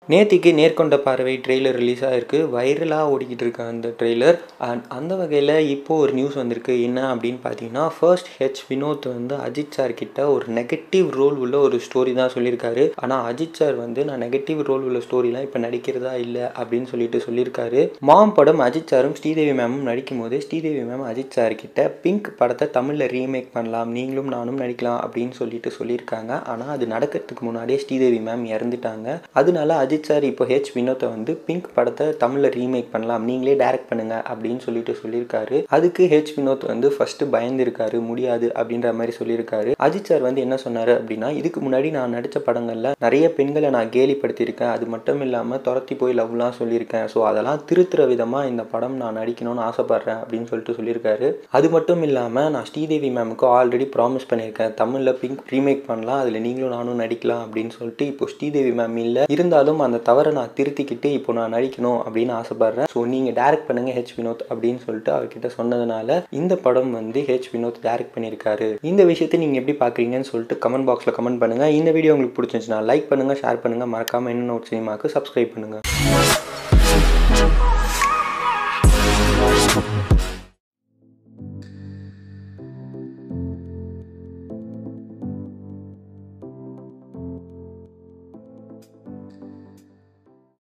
நேத்திக்கு நேர்கொண்ட பார்வை trailer release ஆகிருக்கு வைரலாக ஓடிக்கிட்டு இருக்கு அந்த ட்ரெய்லர் அண்ட் அந்த வகையில் இப்போது ஒரு நியூஸ் வந்திருக்கு என்ன அப்படின்னு பார்த்தீங்கன்னா ஃபர்ஸ்ட் ஹெச் வினோத் வந்து அஜித் சார் கிட்ட ஒரு நெகட்டிவ் ரோல் உள்ள ஒரு ஸ்டோரி தான் சொல்லியிருக்காரு ஆனால் அஜித் சார் வந்து நான் நெகட்டிவ் ரோல் உள்ள ஸ்டோரிலாம் இப்போ நடிக்கிறதா இல்லை அப்படின்னு சொல்லிட்டு சொல்லியிருக்காரு மாம் படம் அஜித் சாரும் ஸ்ரீதேவி மேமும் நடிக்கும் போது ஸ்ரீதேவி மேம் அஜித் சார் கிட்ட பிங்க் படத்தை தமிழில் ரீமேக் பண்ணலாம் நீங்களும் நானும் நடிக்கலாம் அப்படின்னு சொல்லிட்டு சொல்லியிருக்காங்க ஆனால் அது நடக்கிறதுக்கு முன்னாடியே ஸ்ரீதேவி மேம் இறந்துட்டாங்க அதனால அஜித் சார் இப்போ ஹெச் வினோத்தை வந்து பிங்க் படத்தை தமிழில் ரீமேக் பண்ணலாம் நீங்களே டைரக்ட் பண்ணுங்க அப்படின்னு சொல்லிட்டு சொல்லியிருக்காரு அதுக்கு ஹெச் வினோத் வந்து ஃபர்ஸ்ட் பயந்துருக்காரு முடியாது அப்படின்ற மாதிரி சொல்லியிருக்காரு அஜித் சார் வந்து என்ன சொன்னாரு அப்படின்னா இதுக்கு முன்னாடி நான் நடித்த படங்களில் நிறைய பெண்களை நான் கேலிப்படுத்தியிருக்கேன் அது மட்டும் இல்லாமல் துரத்தி போய் லவ்லாம் சொல்லியிருக்கேன் ஸோ அதெல்லாம் திருத்துற விதமாக இந்த படம் நான் நடிக்கணும்னு ஆசைப்பட்றேன் அப்படின்னு சொல்லிட்டு சொல்லியிருக்காரு அது மட்டும் இல்லாமல் நான் ஸ்ரீதேவி மேமுக்கு ஆல்ரெடி ப்ராமிஸ் பண்ணியிருக்கேன் தமிழில் பிங்க் ரீமேக் பண்ணலாம் அதில் நீங்களும் நானும் நடிக்கலாம் அப்படின்னு சொல்லிட்டு இப்போ ஸ்ரீதேவி மேம் இல்லை இருந்தாலும் அந்த தவறை நான் திருத்திக்கிட்டு இப்போ நான் நடிக்கணும் அப்படின்னு ஆசைப்பட்றேன் ஸோ நீங்கள் டேரக்ட் பண்ணுங்க ஹெச் வினோத் அப்படின்னு சொல்லிட்டு அவர்கிட்ட சொன்னதுனால இந்த படம் வந்து ஹெச் வினோத் டேரக்ட் பண்ணியிருக்காரு இந்த விஷயத்தை நீங்கள் எப்படி பார்க்குறீங்கன்னு சொல்லிட்டு கமெண்ட் பாக்ஸில் கமெண்ட் பண்ணுங்கள் இந்த வீடியோ உங்களுக்கு பிடிச்சிருந்துச்சுன்னா லைக் பண்ணுங்கள் ஷேர் பண்ணுங்கள் மறக்காமல் என்ன நோட் சினிமாவுக்கு சப்ஸ்கிரைப் பண்ணுங்கள்